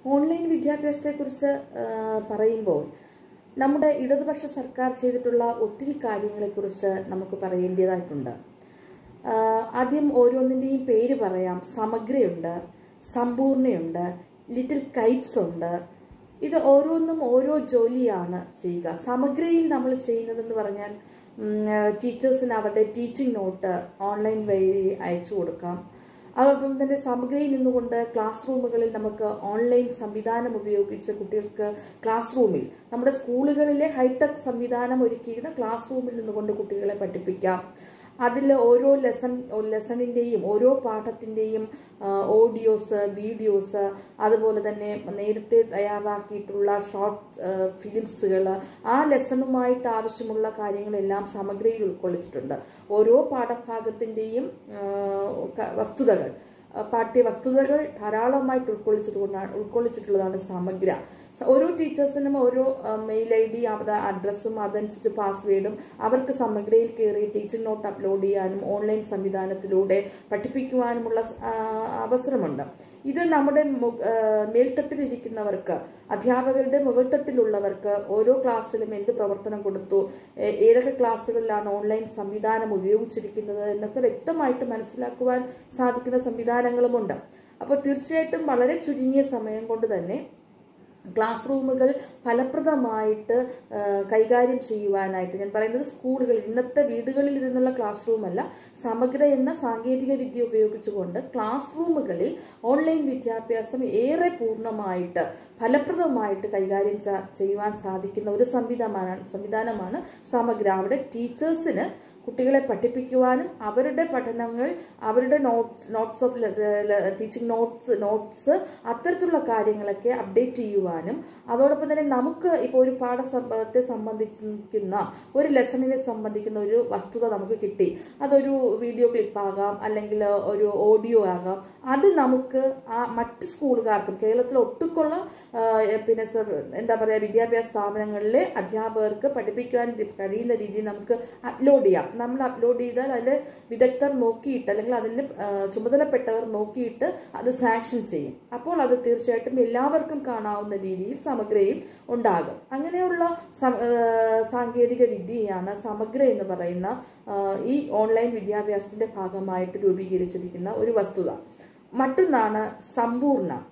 online വിദ്യാഭ്യാസത്തെക്കുറിച്ച് ആ, പറയുമ്പോൾ നമ്മുടെ ഇടതുപക്ഷ സർക്കാർ ചെയ്തിട്ടുള്ള ഒത്തിരി കാര്യങ്ങളെക്കുറിച്ച് നമുക്ക് പറയേണ്ടതായിട്ടുണ്ട് ആ, ആദ്യം ഓരോന്നിൻ്റെയും പേര് പറയാം സമഗ്രയുണ്ട് സമ്പൂർണ്ണയുണ്ട് ലിറ്റിൽ കൈറ്റ്സ് ഉണ്ട് ഇത് ഓരോന്നും ഓരോ ജോലിയാണ് ചെയ്യുക സമഗ്രയിൽ നമ്മൾ ചെയ്യുന്നതെന്ന് പറഞ്ഞാൽ ടീച്ചേഴ്സിന് അവരുടെ ടീച്ചിങ് നോട്ട് ഓൺലൈൻ വഴി അയച്ചു കൊടുക്കാം അതോടൊപ്പം തന്നെ സമഗ്രയിൽ നിന്നുകൊണ്ട് ക്ലാസ് റൂമുകളിൽ നമുക്ക് ഓൺലൈൻ സംവിധാനം ഉപയോഗിച്ച് കുട്ടികൾക്ക് ക്ലാസ് റൂമിൽ നമ്മുടെ സ്കൂളുകളിലെ ഹൈടെക് സംവിധാനം ഒരുക്കിയിരുന്ന ക്ലാസ് റൂമിൽ നിന്നുകൊണ്ട് കുട്ടികളെ പഠിപ്പിക്കാം അതിൽ ഓരോ ലെസൺ ലെസണിൻ്റെയും ഓരോ പാഠത്തിൻ്റെയും ഓഡിയോസ് വീഡിയോസ് അതുപോലെ തന്നെ നേരത്തെ തയ്യാറാക്കിയിട്ടുള്ള ഷോർട്ട് ഫിലിംസുകൾ ആ ലെസണുമായിട്ട് ആവശ്യമുള്ള കാര്യങ്ങളെല്ലാം സമഗ്രയിൽ ഉൾക്കൊള്ളിച്ചിട്ടുണ്ട് ഓരോ പാഠഭാഗത്തിൻ്റെയും വസ്തുതകൾ ആ, പാഠ്യ വസ്തുതകൾ ധാരാളമായിട്ട് ഉൾക്കൊള്ളിച്ചതുകൊണ്ടാണ് ഉൾക്കൊള്ളിച്ചിട്ടുള്ളതാണ് സമഗ്ര സ- ഓരോ ടീച്ചേഴ്സിനും ഓരോ മെയിൽ ഐ ഡി അഡ്രസ്സും അതനുസരിച്ച് പാസ്വേഡും അവർക്ക് സമഗ്രയിൽ കയറി ടീച്ചിങ് നോട്ട് അപ്ലോഡ് ചെയ്യാനും ഓൺലൈൻ സംവിധാനത്തിലൂടെ പഠിപ്പിക്കുവാനുമുള്ള സ്- ആ, അവസരമുണ്ട് ഇത് നമ്മുടെ മു- ആ, മേൽത്തട്ടിലിരിക്കുന്നവർക്ക് അധ്യാപകരുടെ മുകൾത്തട്ടിലുള്ളവർക്ക് ഓരോ ക്ലാസ്സിലും എന്ത് പ്രവർത്തനം കൊടുത്തു ഏ- ഏതൊക്കെ ക്ലാസ്സുകളിലാണ് ഓൺലൈൻ സംവിധാനം ഉപയോഗിച്ചിരിക്കുന്നത് എന്നൊക്കെ വ്യക്തമായിട്ട് മനസ്സിലാക്കുവാൻ സാധിക്കുന്ന സംവിധാനങ്ങളുമുണ്ട് അപ്പോൾ തീർച്ചയായിട്ടും വളരെ ചുരുങ്ങിയ സമയം കൊണ്ട് തന്നെ ക്ലാസ് റൂമുകൾ ഫലപ്രദമായിട്ട് ആ, കൈകാര്യം ചെയ്യുവാനായിട്ട് ഞാൻ പറയുന്നത് സ്കൂളുകളിൽ ഇന്നത്തെ വീടുകളിൽ ഇരുന്നുള്ള ക്ലാസ് റൂമല്ല സമഗ്ര എന്ന സാങ്കേതിക വിദ്യ ഉപയോഗിച്ചുകൊണ്ട് ക്ലാസ് റൂമുകളിൽ ഓൺലൈൻ വിദ്യാഭ്യാസം ഏറെ പൂർണ്ണമായിട്ട് ഫലപ്രദമായിട്ട് കൈകാര്യം ച- ചെയ്യുവാൻ സാധിക്കുന്ന ഒരു സംവിധാനമാണ് സംവിധാനമാണ് സമഗ്ര അവിടെ ടീച്ചേഴ്സിന് കുട്ടികളെ പഠിപ്പിക്കുവാനും അവരുടെ പഠനങ്ങൾ അവരുടെ notes notes of teaching notes notes അത്തരത്തിലുള്ള കാര്യങ്ങളൊക്കെ അപ്ഡേറ്റ് ചെയ്യുവാനും അതോടൊപ്പം തന്നെ നമുക്ക് ഇപ്പോൾ ഒരു പാഠസംഭവത്തെ സംബന്ധിക്കുന്ന ഒരു ലെസണിനെ സംബന്ധിക്കുന്ന ഒരു വസ്തുത നമുക്ക് കിട്ടി അതൊരു വീഡിയോ ക്ലിപ്പാകാം അല്ലെങ്കിൽ ഒരു ഓഡിയോ ആകാം അത് നമുക്ക് ആ മറ്റ് സ്കൂളുകാർക്കും കേരളത്തിൽ ഒട്ടുക്കുള്ള ആ, പിന്നെ സ- എന്താ പറയുക വിദ്യാഭ്യാസ സ്ഥാപനങ്ങളിലെ അധ്യാപകർക്ക് പഠിപ്പിക്കുവാൻ കഴിയുന്ന രീതിയിൽ നമുക്ക് അപ്ലോഡ് ചെയ്യാം നമ്മൾ അപ്ലോഡ് ചെയ്താൽ അതിൽ വിദഗ്ധർ നോക്കിയിട്ട് അല്ലെങ്കിൽ അതിന് ആ, ചുമതലപ്പെട്ടവർ നോക്കിയിട്ട് അത് സാങ്ഷൻ ചെയ്യും അപ്പോൾ അത് തീർച്ചയായിട്ടും എല്ലാവർക്കും കാണാവുന്ന രീതിയിൽ സമഗ്രയിൽ ഉണ്ടാകും അങ്ങനെയുള്ള സം- ആ, സാങ്കേതിക വിദ്യയാണ് സമഗ്ര എന്ന് പറയുന്ന ആ, ഈ ഓൺലൈൻ വിദ്യാഭ്യാസത്തിന്റെ ഭാഗമായിട്ട് രൂപീകരിച്ചിരിക്കുന്ന ഒരു വസ്തുത മറ്റൊന്നാണ് സമ്പൂർണ്ണ